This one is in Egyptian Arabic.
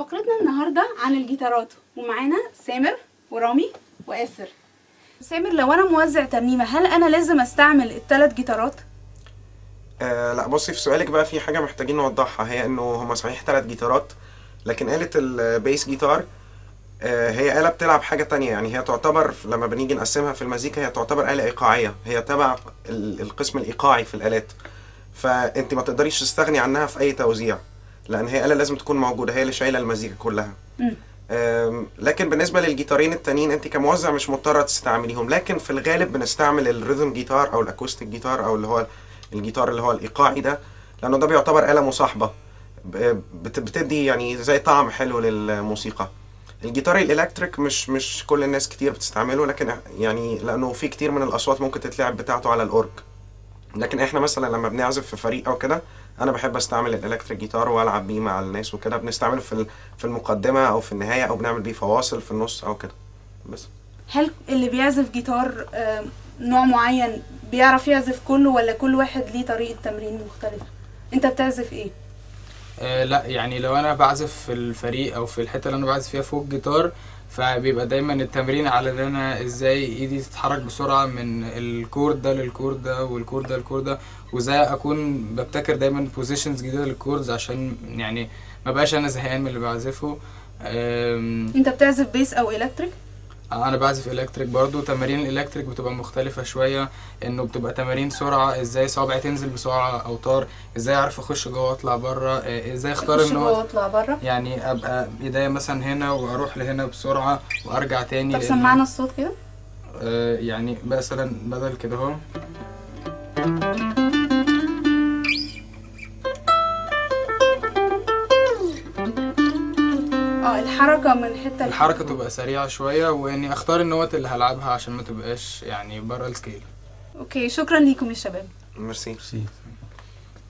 فقرتنا النهارده عن الجيتارات ومعانا سامر ورامي واسر سامر لو انا موزع ترنيمه هل انا لازم استعمل الثلاث جيتارات آه لا بصي في سؤالك بقى في حاجة محتاجين نوضحها هي انه هما صحيح ثلاث جيتارات لكن آلة البيس جيتار آه هي آلة بتلعب حاجة تانية يعني هي تعتبر لما بنيجي نقسمها في المزيكا هي تعتبر آلة إيقاعية هي تبع ال- القسم الإيقاعي في الآلات فأنت ما تقدريش تستغني عنها في أي توزيع لأن هي آلة لازم تكون موجودة هي اللي شايلة المزيكا كلها مم. آم، لكن بالنسبة للجيتارين التانيين انت كموزع مش مضطرة تستعمليهم لكن في الغالب بنستعمل الريذم جيتار او الاكوستيك جيتار او اللي هو الجيتار اللي هو الايقاعي ده لانه ده بيعتبر آلة مصاحبة ب- بت- بتدي يعني زي طعم حلو للموسيقى الجيتار الالكتريك مش مش كل الناس كتير بتستعمله لكن يعني لانه في كتير من الاصوات ممكن تتلعب بتاعته على الاورج لكن احنا مثلا لما بنعزف في فريق او كده انا بحب استعمل الالكتريك جيتار والعب بيه مع الناس وكده بنستعمله في ال- في المقدمه او في النهايه او بنعمل بيه فواصل في النص او كده بس هل اللي بيعزف جيتار آه، نوع معين بيعرف يعزف كله ولا كل واحد ليه طريقه تمرين مختلفه انت بتعزف ايه آه لا يعني لو انا بعزف في الفريق او في الحته اللي انا بعزف فيها فوق الجيتار فبيبقى دايما التمرين على ان انا ازاي ايدي تتحرك بسرعه من الكورد ده للكورد ده والكورد ده للكورد ده وازاي اكون ببتكر دايما بوزيشنز جديده للكوردز عشان يعني ما بقاش انا زهقان من اللي بعزفه آم، انت بتعزف بيس او الكتريك انا بعزف الكتريك برضو تمارين الالكتريك بتبقى مختلفة شوية انه بتبقى تمارين سرعة ازاي صوابعي تنزل بسرعة اوتار ازاي اعرف اخش جوه واطلع بره آه، ازاي اختار تخش ان جوه هو واطلع بره يعني ابقى ايديا مثلا هنا واروح لهنا بسرعة وارجع تاني طب لأن- سمعنا الصوت كده آه، يعني مثلا بدل كده اهو اه الحركه من حته الحركة تبقى سريعة شوية واني اختار النوت اللي هلعبها عشان ما تبقاش يعني بره السكيل اوكي شكرا ليكم يا شباب ميرسي ميرسي